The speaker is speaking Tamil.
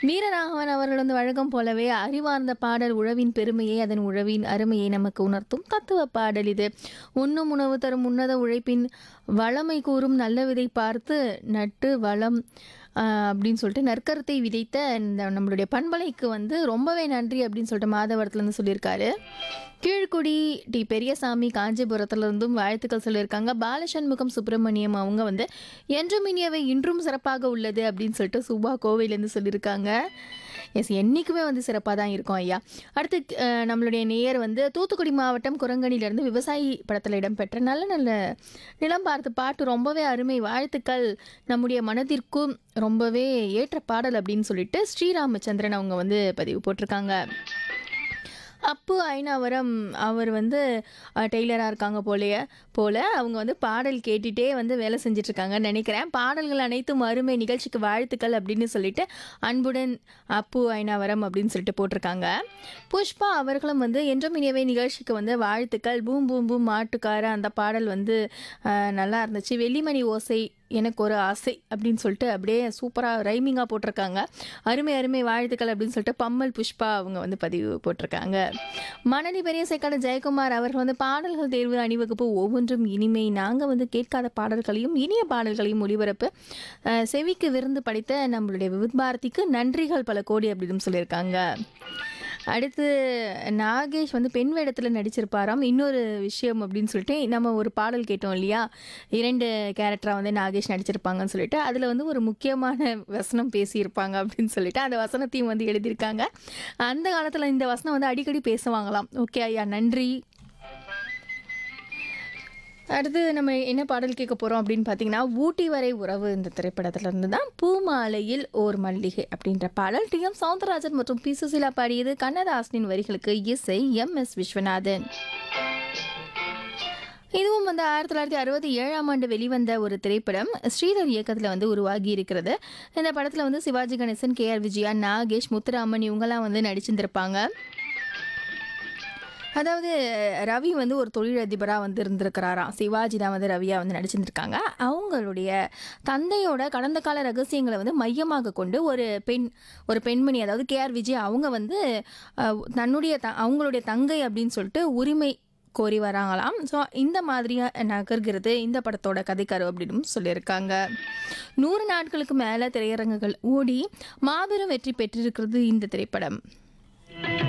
வீரராகவன் அவர்கள் வந்து வழக்கம் போலவே அறிவார்ந்த பாடல் உழவின் பெருமையை அதன் உழவின் அருமையை நமக்கு உணர்த்தும் தத்துவ பாடல் இது உண்ணும் உணவு தரும் உன்னத உழைப்பின் வளமை கூறும் நல்ல விதை பார்த்து நட்டு வளம் ஆஹ், அப்படின்னு சொல்லிட்டு நற்கருத்தை விதைத்த இந்த நம்மளுடைய பண்பலைக்கு வந்து ரொம்பவே நன்றி அப்படின்னு சொல்லிட்டு மாதவரத்துலேருந்து சொல்லியிருக்காரு கீழ்குடி டி பெரியசாமி காஞ்சிபுரத்துல இருந்தும் வாழ்த்துக்கள் சொல்லியிருக்காங்க பாலசண்முகம் சுப்பிரமணியம் அவங்க வந்து என்றும் இனியவை இன்றும் சிறப்பாக உள்ளது அப்படின்னு சொல்லிட்டு சுபா கோவையிலேருந்து சொல்லியிருக்காங்க எஸ் என்றைக்குமே வந்து சிறப்பாக தான் இருக்கும் ஐயா அடுத்து அஹ், நம்மளுடைய நேயர் வந்து தூத்துக்குடி மாவட்டம் குரங்கணியிலேருந்து விவசாயி படத்தில் இடம்பெற்ற நல்ல நல்ல நிலம் பார்த்து பாட்டு ரொம்பவே அருமை வாழ்த்துக்கள் நம்முடைய மனதிற்கும் ரொம்பவே ஏற்ற பாடல் அப்படின்னு சொல்லிட்டு ஸ்ரீராமச்சந்திரன் அவங்க வந்து பதிவு போட்டிருக்காங்க அப்பு ஐநாவரம் அவர் வந்து டெய்லராக இருக்காங்க போலயே போல அவங்க வந்து பாடல் கேட்டுட்டே வந்து வேலை செஞ்சுட்டு இருக்காங்கன்னு நினைக்கிறேன் பாடல்கள் அனைத்தும் அருமை நிகழ்ச்சிக்கு வாழ்த்துக்கள் அப்படின்னு சொல்லிட்டு அன்புடன் அப்பு ஐநாவரம் அப்படின்னு சொல்லிட்டு போட்டிருக்காங்க புஷ்பா அவர்களும் வந்து என்றும் இனியவை நிகழ்ச்சிக்கு வந்து வாழ்த்துக்கள் பூம் பூம் பூம் மாட்டுக்கார அந்த பாடல் வந்து அஹ், நல்லா இருந்துச்சு வெள்ளிமணி ஓசை எனக்கு ஒரு ஆசை அப்படின்னு சொல்லிட்டு அப்படியே சூப்பராக ரைமிங்காக போட்டிருக்காங்க அருமை அருமை வாழ்த்துக்கள் அப்படின்னு சொல்லிட்டு பம்மல் புஷ்பா அவங்க வந்து பதிவு போட்டிருக்காங்க மணலி பெரிய சேக்காடு ஜெயக்குமார் அவர்கள் வந்து பாடல்கள் தேர்வு அணிவகுப்பு ஒவ்வொன்றும் இனிமை நாங்கள் வந்து கேட்காத பாடல்களையும் இனிய பாடல்களையும் ஒளிபரப்பு அஹ், செவிக்கு விருந்து படைத்த நம்மளுடைய விவித் பாரதிக்கு நன்றிகள் பல கோடி அப்படின்னு சொல்லியிருக்காங்க அடுத்து நாகேஷ் வந்து பெண் வேடத்தில் நடிச்சிருப்பாராம் இன்னொரு விஷயம் அப்படின்னு சொல்லிட்டு நம்ம ஒரு பாடல் கேட்டோம் இல்லையா இரண்டு கேரக்டராக வந்து நாகேஷ் நடிச்சிருப்பாங்கன்னு சொல்லிட்டு அதில் வந்து ஒரு முக்கியமான வசனம் பேசியிருப்பாங்க அப்படின்னு சொல்லிட்டு அந்த வசனத்தையும் வந்து எழுதியிருக்காங்க அந்த காலத்தில் இந்த வசனம் வந்து அடிக்கடி பேசுவாங்களாம் ஓகே ஐயா நன்றி அடுத்து நம்ம என்ன பாடல் கேட்க போகிறோம் அப்படின்னு பார்த்தீங்கன்னா ஊட்டி வரை உறவு இந்த திரைப்படத்துல இருந்து தான் பூமாலையில் ஓர் மல்லிகை அப்படின்ற பாடல் டி எம் சவுந்தரராஜன் மற்றும் பி சுசிலா பாடியது கண்ணதாசனின் வரிகளுக்கு இசை எம் எஸ் விஸ்வநாதன் இதுவும் வந்து ஆயிரத்தி தொள்ளாயிரத்தி அறுபத்தி ஏழாம் ஆண்டு வெளிவந்த ஒரு திரைப்படம் ஸ்ரீதர் இயக்கத்தில் வந்து உருவாகி இருக்கிறது இந்த படத்தில் வந்து சிவாஜி கணேசன் கே ஆர் விஜயா நாகேஷ் முத்துராமன் இவங்கெல்லாம் வந்து நடிச்சிருந்திருப்பாங்க அதாவது ரவி வந்து ஒரு தொழிலதிபராக வந்து இருந்திருக்கிறாராம் சிவாஜி தான் வந்து ரவியா வந்து நடிச்சிருந்திருக்காங்க அவங்களுடைய தந்தையோட கடந்த கால ரகசியங்களை வந்து மையமாக கொண்டு ஒரு பெண் ஒரு பெண்மணி அதாவது கேஆர் விஜய் அவங்க வந்து அஹ், தன்னுடைய த அவங்களுடைய தங்கை அப்படின்னு சொல்லிட்டு உரிமை கோரி வராங்களாம் ஸோ இந்த மாதிரியாக நகர்கிறது இந்த படத்தோட கதைக்கரு அப்படின்னு சொல்லியிருக்காங்க நூறு நாட்களுக்கு மேலே திரையரங்குகள் ஓடி மாபெரும் வெற்றி பெற்றிருக்கிறது இந்த திரைப்படம்